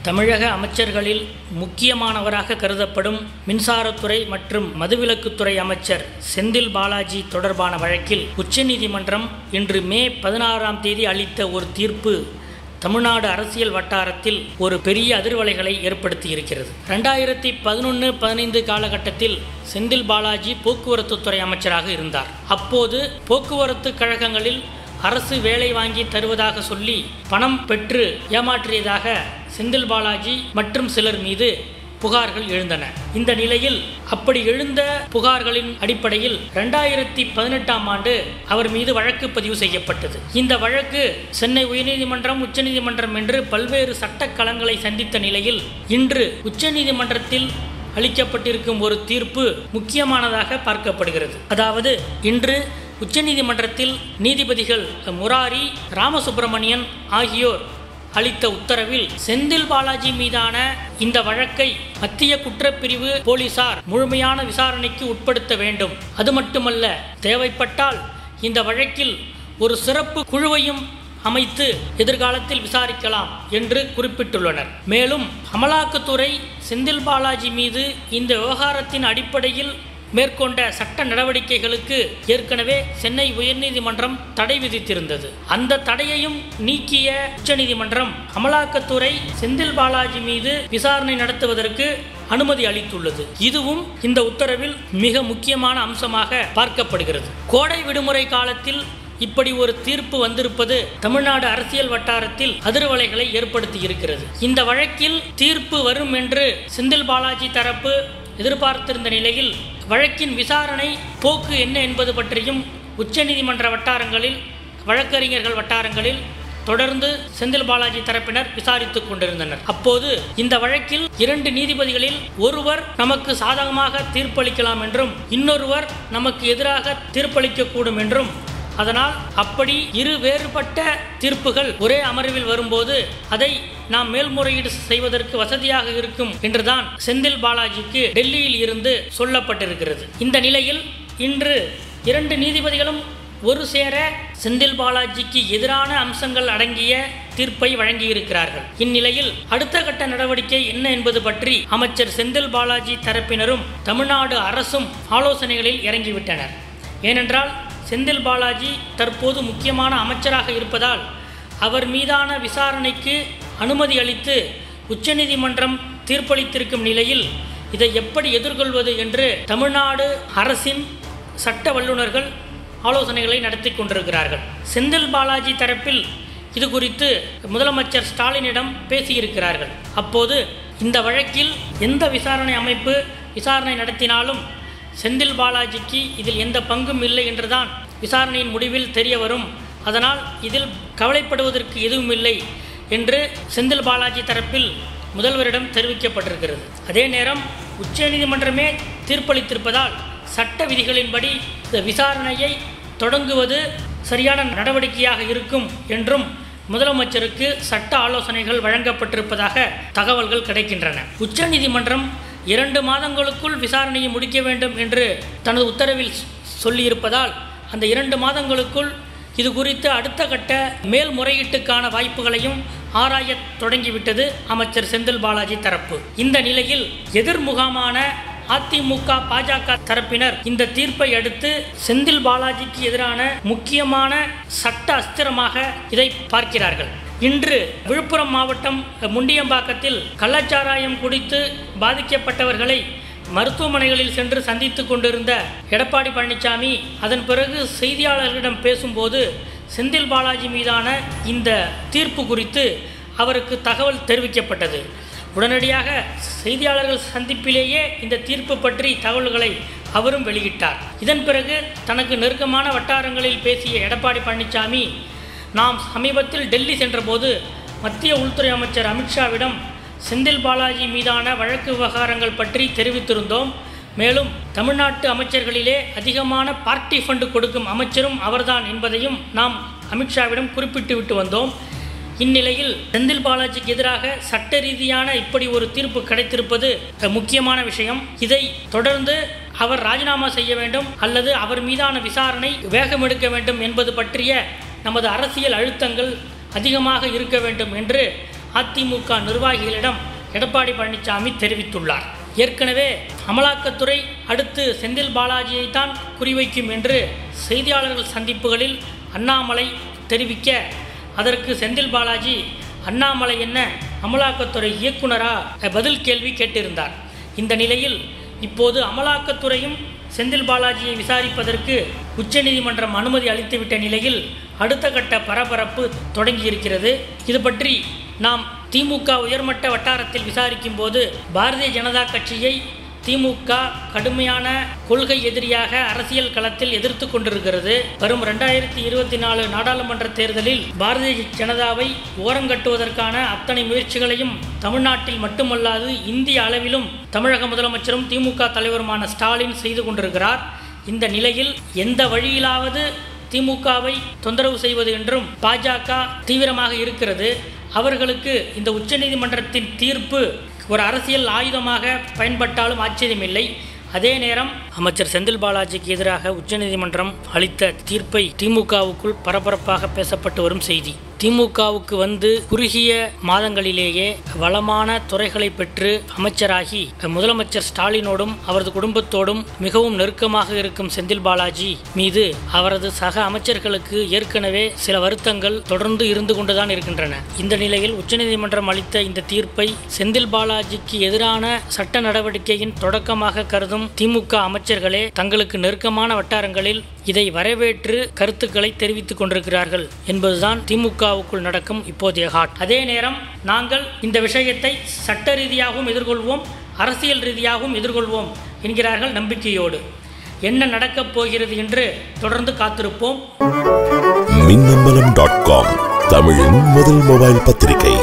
தமிழக அமைச்சர்களில் முக்கியமானவராக கருதப்படும் மின்சாரத்துறை மற்றும் மதுவிலக்குத்துறை அமைச்சர் செந்தில் பாலாஜி தொடர்பான வழக்கில் உச்சநீதிமன்றம் இன்று மே பதினாறாம் தேதி அளித்த ஒரு தீர்ப்பு தமிழ்நாடு அரசியல் வட்டாரத்தில் ஒரு பெரிய அதிர்வலைகளை ஏற்படுத்தி இருக்கிறது ரெண்டாயிரத்தி பதினொன்று பதினைந்து காலகட்டத்தில் செந்தில் பாலாஜி போக்குவரத்துத்துறை அமைச்சராக இருந்தார் அப்போது போக்குவரத்து கழகங்களில் அரசு வேலை வாங்கி தருவதாக சொல்லி பணம் பெற்று ஏமாற்றியதாக செந்தில் பாலாஜி மற்றும் சிலர் மீது புகார்கள் எழுந்தன இந்த நிலையில் அப்படி எழுந்த புகார்களின் அடிப்படையில் ரெண்டாயிரத்தி பதினெட்டாம் ஆண்டு அவர் மீது வழக்கு பதிவு செய்யப்பட்டது இந்த வழக்கு சென்னை உயர்நீதிமன்றம் உச்சநீதிமன்றம் என்று பல்வேறு சட்ட களங்களை சந்தித்த நிலையில் இன்று உச்சநீதிமன்றத்தில் அளிக்கப்பட்டிருக்கும் ஒரு தீர்ப்பு முக்கியமானதாக பார்க்கப்படுகிறது அதாவது இன்று உச்சநீதிமன்றத்தில் நீதிபதிகள் முராரி ராமசுப்பிரமணியன் ஆகியோர் அளித்த உத்தரவில் செந்தில் பாலாஜி மீதான இந்த வழக்கை மத்திய குற்றப்பிரிவு போலீசார் முழுமையான விசாரணைக்கு உட்படுத்த வேண்டும் அது மட்டுமல்ல தேவைப்பட்டால் இந்த வழக்கில் ஒரு சிறப்பு குழுவையும் அமைத்து எதிர்காலத்தில் விசாரிக்கலாம் என்று குறிப்பிட்டுள்ளனர் மேலும் அமலாக்கத்துறை செந்தில் பாலாஜி மீது இந்த விவகாரத்தின் அடிப்படையில் மேற்கொண்ட சட்ட நடவடிக்கைகளுக்கு ஏற்கனவே சென்னை உயர்நீதிமன்றம் தடை விதித்திருந்தது அந்த தடையையும் நீக்கிய உச்சநீதிமன்றம் அமலாக்கத்துறை செந்தில் பாலாஜி மீது விசாரணை நடத்துவதற்கு அனுமதி அளித்துள்ளது இதுவும் இந்த உத்தரவில் மிக முக்கியமான அம்சமாக பார்க்கப்படுகிறது கோடை விடுமுறை காலத்தில் இப்படி ஒரு தீர்ப்பு வந்திருப்பது தமிழ்நாடு அரசியல் வட்டாரத்தில் அதிர்வலைகளை ஏற்படுத்தி இருக்கிறது இந்த வழக்கில் தீர்ப்பு வரும் என்று செந்தில் பாலாஜி தரப்பு எதிர்பார்த்திருந்த நிலையில் வழக்கின் விசாரணை போக்கு என்ன என்பது பற்றியும் உச்சநீதிமன்ற வட்டாரங்களில் வழக்கறிஞர்கள் வட்டாரங்களில் தொடர்ந்து செந்தில் பாலாஜி தரப்பினர் விசாரித்துக் கொண்டிருந்தனர் அப்போது இந்த வழக்கில் இரண்டு நீதிபதிகளில் ஒருவர் நமக்கு சாதகமாக தீர்ப்பளிக்கலாம் என்றும் இன்னொருவர் நமக்கு எதிராக தீர்ப்பளிக்கக்கூடும் என்றும் அதனால் அப்படி இரு வேறுபட்ட தீர்ப்புகள் ஒரே அமர்வில் வரும்போது அதை நாம் மேல்முறையீடு செய்வதற்கு வசதியாக இருக்கும் என்றுதான் செந்தில் பாலாஜிக்கு டெல்லியில் இருந்து சொல்லப்பட்டிருக்கிறது இந்த நிலையில் இன்று இரண்டு நீதிபதிகளும் ஒரு சேர செந்தில் பாலாஜிக்கு எதிரான அம்சங்கள் அடங்கிய தீர்ப்பை வழங்கியிருக்கிறார்கள் இந்நிலையில் அடுத்த கட்ட நடவடிக்கை என்ன என்பது பற்றி அமைச்சர் செந்தில் பாலாஜி தரப்பினரும் தமிழ்நாடு அரசும் ஆலோசனைகளில் இறங்கிவிட்டனர் ஏனென்றால் செந்தில் பாலாஜி தற்போது முக்கியமான அமைச்சராக இருப்பதால் அவர் மீதான விசாரணைக்கு அனுமதி அளித்து உச்சநீதிமன்றம் தீர்ப்பளித்திருக்கும் நிலையில் இதை எப்படி எதிர்கொள்வது என்று தமிழ்நாடு அரசின் சட்ட வல்லுநர்கள் ஆலோசனைகளை நடத்தி கொண்டிருக்கிறார்கள் செந்தில் பாலாஜி தரப்பில் இது குறித்து முதலமைச்சர் ஸ்டாலினிடம் பேசியிருக்கிறார்கள் அப்போது இந்த வழக்கில் எந்த விசாரணை அமைப்பு விசாரணை நடத்தினாலும் செந்தில் பாலாஜிக்கு இதில் எந்த பங்கும் இல்லை என்றுதான் விசாரணையின் முடிவில் தெரிய வரும் அதனால் இதில் கவலைப்படுவதற்கு எதுவும் இல்லை என்று செந்தில் பாலாஜி தரப்பில் முதல்வரிடம் தெரிவிக்கப்பட்டிருக்கிறது அதே நேரம் உச்சநீதிமன்றமே தீர்ப்பளித்திருப்பதால் சட்ட விதிகளின்படி இந்த விசாரணையை தொடங்குவது சரியான நடவடிக்கையாக இருக்கும் என்றும் முதலமைச்சருக்கு சட்ட ஆலோசனைகள் வழங்கப்பட்டிருப்பதாக தகவல்கள் கிடைக்கின்றன உச்சநீதிமன்றம் இரண்டு மாதங்களுக்குள் விசாரணையை முடிக்க வேண்டும் என்று தனது உத்தரவில் சொல்லியிருப்பதால் அந்த இரண்டு மாதங்களுக்குள் இது குறித்து அடுத்த கட்ட மேல்முறையீட்டுக்கான வாய்ப்புகளையும் ஆராய தொடங்கிவிட்டது அமைச்சர் செந்தில் பாலாஜி தரப்பு இந்த நிலையில் எதிர்முகாமான அதிமுக பாஜக தரப்பினர் இந்த தீர்ப்பை அடுத்து செந்தில் பாலாஜிக்கு எதிரான முக்கியமான சட்ட அஸ்திரமாக இதை பார்க்கிறார்கள் இன்று விழுப்புரம் மாவட்டம் முண்டியம்பாக்கத்தில் கள்ளச்சாராயம் குடித்து பாதிக்கப்பட்டவர்களை மருத்துவமனைகளில் சென்று சந்தித்து கொண்டிருந்த எடப்பாடி பழனிசாமி அதன் பிறகு செய்தியாளர்களிடம் பேசும்போது செந்தில் பாலாஜி மீதான இந்த தீர்ப்பு குறித்து அவருக்கு தகவல் தெரிவிக்கப்பட்டது உடனடியாக செய்தியாளர்கள் சந்திப்பிலேயே இந்த தீர்ப்பு பற்றி தகவல்களை அவரும் வெளியிட்டார் இதன் பிறகு தனக்கு நெருக்கமான வட்டாரங்களில் பேசிய எடப்பாடி பழனிசாமி நாம் சமீபத்தில் டெல்லி சென்றபோது மத்திய உள்துறை அமைச்சர் அமித்ஷாவிடம் செந்தில் பாலாஜி மீதான வழக்கு விவகாரங்கள் பற்றி தெரிவித்திருந்தோம் மேலும் தமிழ்நாட்டு அமைச்சர்களிலே அதிகமான பார்ட்டி ஃபண்டு கொடுக்கும் அமைச்சரும் அவர்தான் என்பதையும் நாம் அமித்ஷாவிடம் குறிப்பிட்டு விட்டு வந்தோம் இந்நிலையில் செந்தில் பாலாஜிக்கு எதிராக சட்ட ரீதியான இப்படி ஒரு தீர்ப்பு கிடைத்திருப்பது முக்கியமான விஷயம் இதை தொடர்ந்து அவர் ராஜினாமா செய்ய வேண்டும் அல்லது அவர் மீதான விசாரணை வேகம் எடுக்க வேண்டும் என்பது பற்றிய நமது அரசியல் அழுத்தங்கள் அதிகமாக இருக்க வேண்டும் என்று அதிமுக நிர்வாகிகளிடம் எடப்பாடி பழனிசாமி தெரிவித்துள்ளார் ஏற்கனவே அமலாக்கத்துறை அடுத்து செந்தில் பாலாஜியை தான் குறிவைக்கும் என்று செய்தியாளர்கள் சந்திப்புகளில் அண்ணாமலை தெரிவிக்க அதற்கு செந்தில் பாலாஜி அண்ணாமலை என்ன அமலாக்கத்துறை இயக்குனரா பதில் கேள்வி கேட்டிருந்தார் இந்த நிலையில் இப்போது அமலாக்கத்துறையும் செந்தில் பாலாஜியை விசாரிப்பதற்கு உச்சநீதிமன்றம் அனுமதி அளித்துவிட்ட நிலையில் அடுத்த கட்ட பரபரப்பு தொடங்கியிருக்கிறது இது பற்றி நாம் திமுக உயர்மட்ட வட்டாரத்தில் விசாரிக்கும் போது பாரதிய ஜனதா கட்சியை திமுக கடுமையான கொள்கை எதிரியாக அரசியல் களத்தில் எதிர்த்து கொண்டிருக்கிறது வரும் ரெண்டாயிரத்தி இருபத்தி நாலு நாடாளுமன்ற தேர்தலில் பாரதிய ஜனதாவை ஓரங்கட்டுவதற்கான அத்தனை முயற்சிகளையும் தமிழ்நாட்டில் மட்டுமல்லாது இந்திய அளவிலும் தமிழக முதலமைச்சரும் திமுக தலைவருமான ஸ்டாலின் செய்து கொண்டிருக்கிறார் இந்த நிலையில் எந்த வழியிலாவது திமுகவை தொந்தரவு செய்வது என்றும் பாஜக தீவிரமாக இருக்கிறது அவர்களுக்கு இந்த உச்சநீதிமன்றத்தின் தீர்ப்பு ஒரு அரசியல் ஆயுதமாக பயன்பட்டாலும் ஆச்சரியமில்லை அதே நேரம் அமைச்சர் செந்தில் பாலாஜிக்கு எதிராக உச்சநீதிமன்றம் அளித்த தீர்ப்பை திமுகவுக்குள் பரபரப்பாக பேசப்பட்டு வரும் செய்தி திமுகவுக்கு வந்து குறுகிய மாதங்களிலேயே வளமான துறைகளை பெற்று அமைச்சராகி முதலமைச்சர் ஸ்டாலினோடும் அவரது குடும்பத்தோடும் மிகவும் நெருக்கமாக இருக்கும் செந்தில் பாலாஜி மீது அவரது சக அமைச்சர்களுக்கு ஏற்கனவே சில வருத்தங்கள் தொடர்ந்து இருந்து கொண்டுதான் இருக்கின்றன இந்த நிலையில் உச்சநீதிமன்றம் அளித்த இந்த தீர்ப்பை செந்தில் பாலாஜிக்கு எதிரான சட்ட நடவடிக்கையின் தொடக்கமாக கருதும் திமுக அமைச்சர்களே தங்களுக்கு நெருக்கமான வட்டாரங்களில் இதை வரவேற்று கருத்துக்களை தெரிவித்துக் கொண்டிருக்கிறார்கள் என்பதுதான் திமுகவுக்குள் நடக்கும் இப்போதைய ஹாட் அதே நேரம் நாங்கள் இந்த விஷயத்தை சட்ட ரீதியாகவும் எதிர்கொள்வோம் அரசியல் ரீதியாகவும் எதிர்கொள்வோம் என்கிறார்கள் நம்பிக்கையோடு என்ன நடக்கப் போகிறது என்று தொடர்ந்து காத்திருப்போம் மின்னம்பலம் டாட் காம் தமிழின் முதல் மொபைல் பத்திரிகை